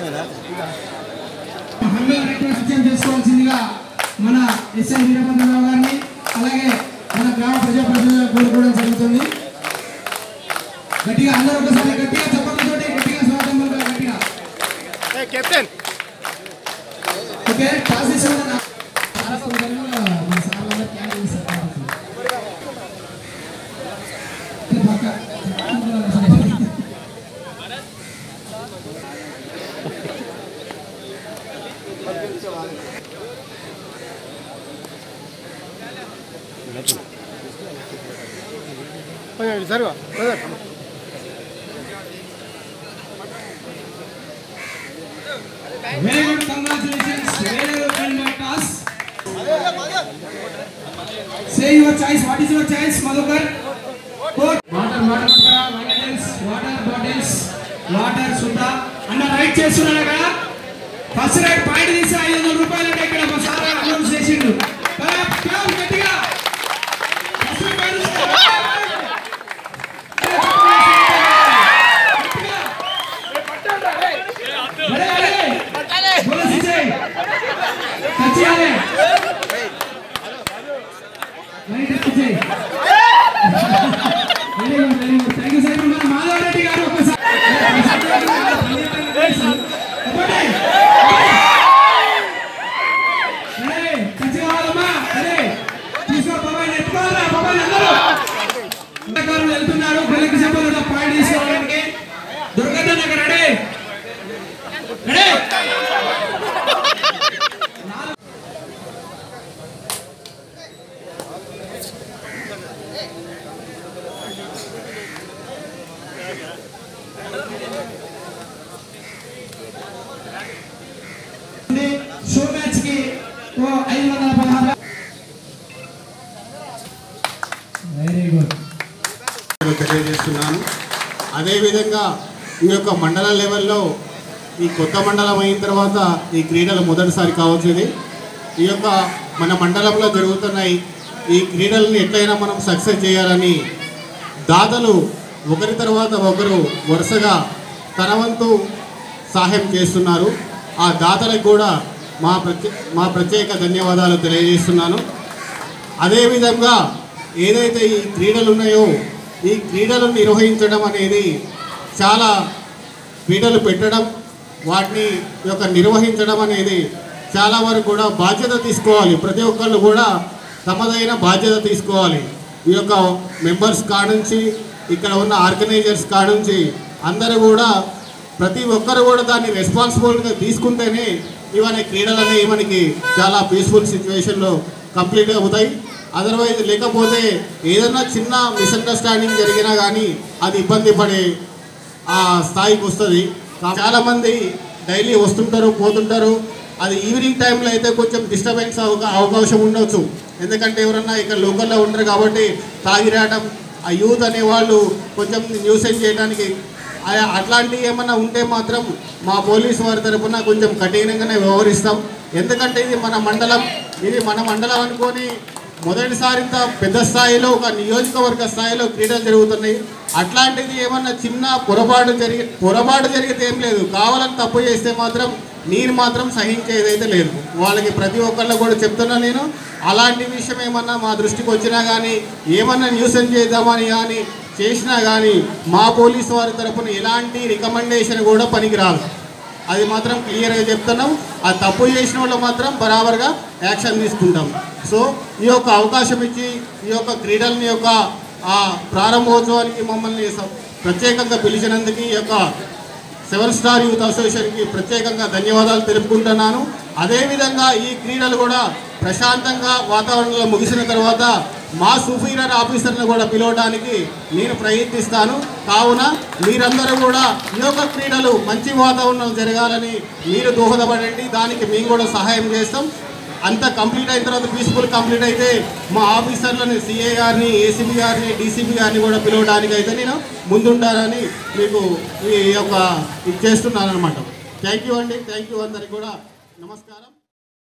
Hundred request చేసుకోవాల్సిందిగా మన SI Veerabhadrarao గారిని అలాగే మన గ్రామ ప్రజా ప్రతినిధులను కోరుకోవడం జరుగుతుంది గట్టిగా అందరూ ఒకసారి గట్టిగా చెప్పకతోటి గట్టిగా స్వాగతం పలకాలి, గట్టిగా కెప్టెన్ ఓకే టాస్ తీసుకున్న నా- మన సార్ వాళ్ళ క్యాన్ చేస్తారు. పక్క. జరుగు Very good, congratulations. Very well done, my toss. Say your choice. What is your choice, Madhukar? Court. Water, water, water, bottles, water bottles, water, Sudha. అన్న రైట్ చేస్తున్నాడు అక్కడ ఫస్ట్ రైట్ పాయింట్ తీసి ఐదు వందల రూపాయలు అంటే ఇక్కడ మా సార్ అనౌన్స్ చేసిండు కదా, క్యామ్ గట్టిగా ఫస్ట్ రైట్ పాయింట్ తీసుకో. అరే, అరే. बोलो सीधे सच्ची आ रहे नहीं सच्ची very good very good thank you sir మన మాధవ్ రెడ్డి గారు ఒకసారి ఒకటి అరే సచ్చి కావాలమ్మా అరే తీసుకో బాబాయ్ ఎత్తుకోవాలా బాబాయ్ అందరూ క్రీడాకారులు వెళ్తున్నారు బెల్లకి చెప్పాలి పాయింట్ తీసుకోవడానికి Durganna Nagar ready ready show match కి ఓ ఐదు వందల పదహారు వెరీ గుడ్ తెలియజేస్తున్నాను అదేవిధంగా ఈ యొక్క మండల లెవెల్లో ఈ కొత్త మండలం అయిన తర్వాత ఈ క్రీడలు మొదటిసారి కావచ్చు ఇది ఈ యొక్క మన మండలంలో జరుగుతున్నాయి ఈ క్రీడలను ఎట్లయినా మనం సక్సెస్ చేయాలని దాతలు ఒకరి తర్వాత ఒకరు వరుసగా తన వంతు సహాయం చేస్తున్నారు ఆ దాతలకు కూడా మా ప్రత్యే మా ప్రత్యేక ధన్యవాదాలు తెలియజేస్తున్నాను అదేవిధంగా ఏదైతే ఈ క్రీడలు ఉన్నాయో ఈ క్రీడలు నిర్వహించడం అనేది చాలా క్రీడలు పెట్టడం వాటిని ఈ యొక్క నిర్వహించడం అనేది చాలా వరకు కూడా బాధ్యత తీసుకోవాలి ప్రతి ఒక్కళ్ళు కూడా తమదైన బాధ్యత తీసుకోవాలి ఈ యొక్క మెంబర్స్ కానుంచి ఇక్కడ ఉన్న ఆర్గనైజర్స్ కానుంచి అందరూ కూడా ప్రతి ఒక్కరు కూడా దాన్ని రెస్పాన్సిబుల్గా తీసుకుంటేనే ఇవన్నీ క్రీడలు అనేవి మనకి చాలా పీస్ఫుల్ సిచ్యువేషన్లో కంప్లీట్ అవుతాయి అదర్వైజ్ లేకపోతే ఏదైనా చిన్న మిస్అండర్స్టాండింగ్ జరిగినా కానీ అది ఇబ్బంది పడే ఆ స్థాయికి వస్తుంది చాలామంది డైలీ వస్తుంటారు పోతుంటారు అది ఈవినింగ్ టైంలో అయితే కొంచెం డిస్టర్బెన్స్ అవకాశం ఉండొచ్చు ఎందుకంటే ఎవరన్నా ఇక్కడ లోకల్లో ఉంటారు కాబట్టి తాగి రావడం ఆ యూత్ అనే వాళ్ళు కొంచెం న్యూసెన్స్ చేయడానికి ఆ- అట్లాంటివి ఏమన్నా ఉంటే మాత్రం మా పోలీసు వారి తరపున కొంచెం కఠినంగానే వ్యవహరిస్తాం ఎందుకంటే ఇది మన మండలం ఇది మన మండలం అనుకొని మొదటిసారి ఇంత పెద్ద స్థాయిలో ఒక నియోజకవర్గ స్థాయిలో క్రీడలు జరుగుతున్నాయి అట్లాంటిది ఏమన్నా చిన్న పొరపాటు జరిగి పొరపాటు జరిగితే ఏం లేదు కావాలని తప్పు చేస్తే మాత్రం నేను మాత్రం సహించేదైతే లేదు వాళ్ళకి ప్రతి ఒక్కళ్ళు కూడా చెప్తున్నా నేను అలాంటి విషయం ఏమన్నా మా దృష్టికి వచ్చినా కానీ ఏమన్నా న్యూసెన్స్ చేద్దామని కానీ చేసినా కానీ మా పోలీసు వారి తరపున ఎలాంటి రికమెండేషన్ కూడా పనికిరాదు అది మాత్రం క్లియర్గా చెప్తున్నాం ఆ తప్పు చేసిన వాళ్ళు మాత్రం బరాబర్గా యాక్షన్ తీసుకుంటాం సో ఈ యొక్క అవకాశం ఇచ్చి ఈ యొక్క క్రీడలని యొక్క ఆ ప్రారంభోత్సవానికి మమ్మల్ని స- ప్రత్యేకంగా పిలిచినందుకు ఈ యొక్క సెవెన్ స్టార్ యూత్ అసోసియేషన్కి ప్రత్యేకంగా ధన్యవాదాలు తెలుపుకుంటున్నాను అదేవిధంగా ఈ క్రీడలు కూడా ప్రశాంతంగా వాతావరణంలో ముగిసిన తర్వాత మా సుపీరియర్ ఆఫీసర్ని కూడా పిలవడానికి నేను ప్రయత్నిస్తాను కావున మీరందరూ కూడా ఈ యొక్క క్రీడలు మంచి వాతావరణం జరగాలని మీరు దోహదపడండి దానికి మేము కూడా సహాయం చేస్తాం అంత కంప్లీట్ అయిన తర్వాత పీస్ఫుల్ కంప్లీట్ అయితే మా ఆఫీసర్లని సిఏ గారిని ఏసీబీ గారిని డీసీబీ గారిని కూడా పిలవడానికి అయితే నేను ముందుంటానని మీకు ఈ యొక్క ఇది చేస్తున్నాను అనమాట థ్యాంక్ యూ అండి థ్యాంక్ యూ అందరికి కూడా నమస్కారం